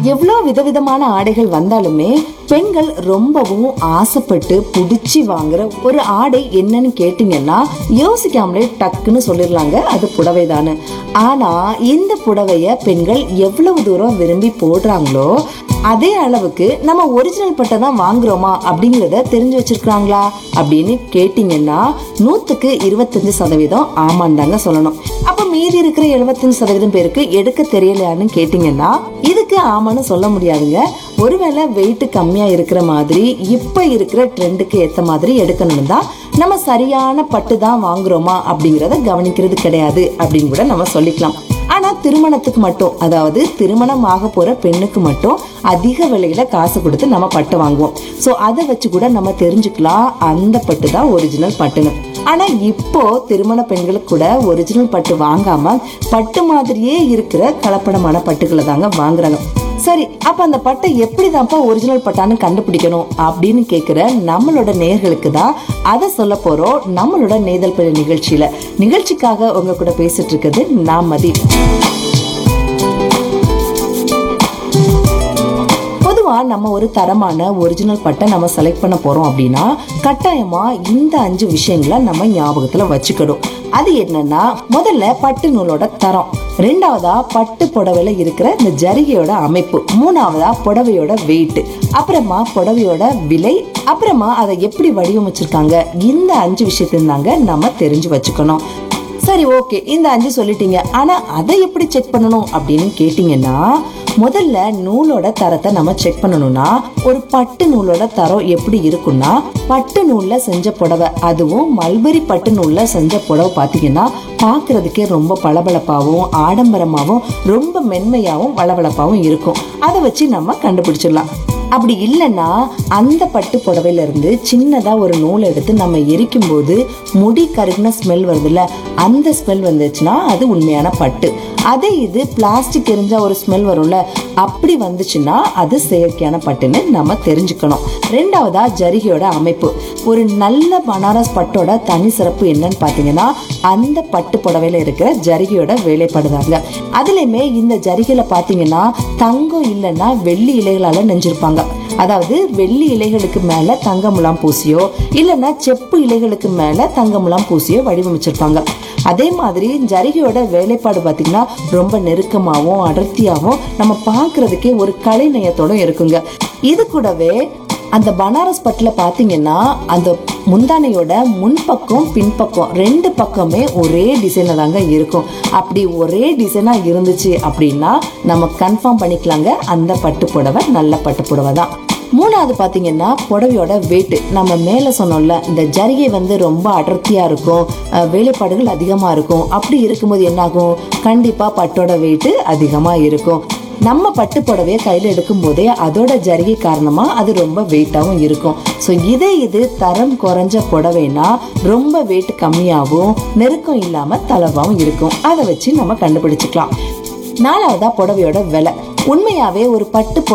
எவ்வளோ விதவிதமான ஆடைகள் வந்தாலுமே பெண்கள் ரொம்பவும் ஆசைப்பட்டு புடிச்சு வாங்குற ஒரு ஆடை என்னன்னு கேட்டீங்கன்னா யோசிக்காமலே டக்குன்னு சொல்லிடலாங்க அது புடவை தானே ஆனா இந்த புடவைய பெண்கள் எவ்வளவு தூரம் விரும்பி போடுறாங்களோ அதே அளவுக்கு நம்ம ஒரிஜினல் பட்டை தான் வாங்குறோமா அப்படிங்கறத தெரிஞ்சு வச்சிருக்காங்களா அப்படின்னு கேட்டீங்கன்னா நூத்துக்கு இருபத்தஞ்சு சதவீதம் ஆமான்னு தாங்க சொல்லணும் அப்ப மீதி இருக்கிற எழுபத்தஞ்சு சதவீதம் பேருக்கு எடுக்க தெரியலையான்னு கேட்டீங்கன்னா இதுக்கு ஆமான்னு சொல்ல முடியாதுங்க ஒருவேளை வெயிட் கம்மியா இருக்கிற மாதிரி இப்ப இருக்கிற ட்ரெண்டுக்கு ஏத்த மாதிரி எடுக்கணும்னு தான் நம்ம சரியான பட்டு தான் வாங்குறோமா அப்படிங்கறத கவனிக்கிறது கிடையாது அப்படின்னு கூட நம்ம சொல்லிக்கலாம் ஆனா திருமணத்துக்கு மட்டும் அதாவது திருமணம் ஆக போற பெண்ணுக்கு மட்டும் அதிக விலையில காசு கொடுத்து நம்ம பட்டு வாங்குவோம் சோ அதை வச்சு கூட நம்ம தெரிஞ்சுக்கலாம் அந்த பட்டு தான் ஒரிஜினல் பட்டுன்னு ஆனா இப்போ திருமண பெண்களுக்கு கூட ஒரிஜினல் பட்டு வாங்காம பட்டு மாதிரியே இருக்கிற கலப்படமான பட்டுகளை தாங்க வாங்குறாங்க சரி அப்ப அந்த பட்டை எப்படிதான்ப்பா ஒரிஜினல் பட்டான்னு கண்டுபிடிக்கணும் அப்படின்னு கேக்குற நம்மளோட நேர்களுக்கு தான் அதை சொல்ல போறோம் நம்மளோட நெய்தல் பிள்ளை நிகழ்ச்சியில நிகழ்ச்சிக்காக உங்க கூட பேசிட்டு இருக்கிறது நான் மதி பொதுவா நம்ம ஒரு தரமான ஒரிஜினல் பட்டை நம்ம செலக்ட் பண்ண போறோம் அப்படின்னா கட்டாயமா இந்த அஞ்சு விஷயங்களை நம்ம ஞாபகத்துல வச்சுக்கணும் அது என்னன்னா முதல்ல பட்டு நூலோட தரம் ரெண்டாவதா பட்டு புடவையில இருக்கிற இந்த ஜரிகையோட அமைப்பு மூணாவதா புடவையோட வெயிட் அப்புறமா புடவையோட விலை அப்புறமா அதை எப்படி வடிவமைச்சிருக்காங்க இந்த அஞ்சு விஷயத்தையும் தாங்க நம்ம தெரிஞ்சு வச்சுக்கணும் சரி ஓகே இந்த அஞ்சு சொல்லிட்டீங்க ஆனா அதை எப்படி செக் பண்ணணும் அப்படின்னு கேட்டீங்கன்னா முதல்ல நூலோட தரத்தை நம்ம செக் பண்ணணும்னா ஒரு பட்டு நூலோட தரம் எப்படி இருக்கும்னா பட்டு நூல்ல செஞ்ச புடவை அதுவும் மல்பரி பட்டு நூல்ல செஞ்ச புடவை பாத்தீங்கன்னா பார்க்கிறதுக்கே ரொம்ப பளபளப்பாகவும் ஆடம்பரமாகவும் ரொம்ப மென்மையாகவும் வளவளப்பாகவும் இருக்கும் அதை வச்சு நம்ம கண்டுபிடிச்சிடலாம் அப்படி இல்லைன்னா அந்த பட்டு புடவையில இருந்து சின்னதா ஒரு நூல் எடுத்து நம்ம எரிக்கும் போது முடி கருகின ஸ்மெல் வருதுல்ல அந்த ஸ்மெல் வந்துச்சுன்னா அது உண்மையான பட்டு அதே இது பிளாஸ்டிக் எரிஞ்சா ஒரு ஸ்மெல் வரும்ல அப்படி வந்துச்சுன்னா அது செயற்கையான பட்டுன்னு நம்ம தெரிஞ்சுக்கணும் ரெண்டாவதா ஜரிகையோட அமைப்பு ஒரு நல்ல பனாரஸ் பட்டோட தனி சிறப்பு என்னன்னு பாத்தீங்கன்னா அந்த பட்டு புடவையில இருக்கிற ஜரிகையோட வேலைப்படுதாங்க அதுலயுமே இந்த ஜரிகையில பாத்தீங்கன்னா தங்கம் இல்லைன்னா வெள்ளி இலைகளால நெஞ்சிருப்பாங்க அதாவது வெள்ளி இலைகளுக்கு மேல தங்க முலாம் பூசியோ இல்லைன்னா செப்பு இலைகளுக்கு மேல தங்க முலாம் பூசியோ வடிவமைச்சிருப்பாங்க அதே மாதிரி ஜரிகையோட வேலைப்பாடு பார்த்தீங்கன்னா ரொம்ப நெருக்கமாகவும் அடர்த்தியாகவும் நம்ம பார்க்கிறதுக்கே ஒரு கலைநயத்தோட இருக்குங்க இது கூடவே அந்த பனாரஸ் பட்டில் பார்த்தீங்கன்னா அந்த முந்தானையோட முன்பக்கம் பின்பக்கம் ரெண்டு பக்கமே ஒரே டிசைனில் தாங்க இருக்கும் அப்படி ஒரே டிசைனாக இருந்துச்சு அப்படின்னா நம்ம கன்ஃபார்ம் பண்ணிக்கலாங்க அந்த பட்டு புடவை நல்ல பட்டு புடவை தான் மூணாவது பார்த்தீங்கன்னா புடவையோட வெயிட் நம்ம மேலே சொன்னோம்ல இந்த ஜரிகை வந்து ரொம்ப அடர்த்தியாக இருக்கும் அஹ் வேலைப்பாடுகள் அதிகமாக இருக்கும் அப்படி இருக்கும்போது என்னாகும் கண்டிப்பாக பட்டோட வெயிட் அதிகமாக இருக்கும் நம்ம பட்டு புடவைய கையில் எடுக்கும் போதே அதோட ஜரிகை காரணமா அது ரொம்ப வெயிட்டாகவும் இருக்கும் ஸோ இதே இது தரம் குறைஞ்ச புடவைனா ரொம்ப வெயிட் கம்மியாகவும் நெருக்கம் இல்லாம தளர்வாகவும் இருக்கும் அதை வச்சு நம்ம கண்டுபிடிச்சுக்கலாம் நாலாவதா புடவையோட விலை உண்மையாவே ஒரு பட்டு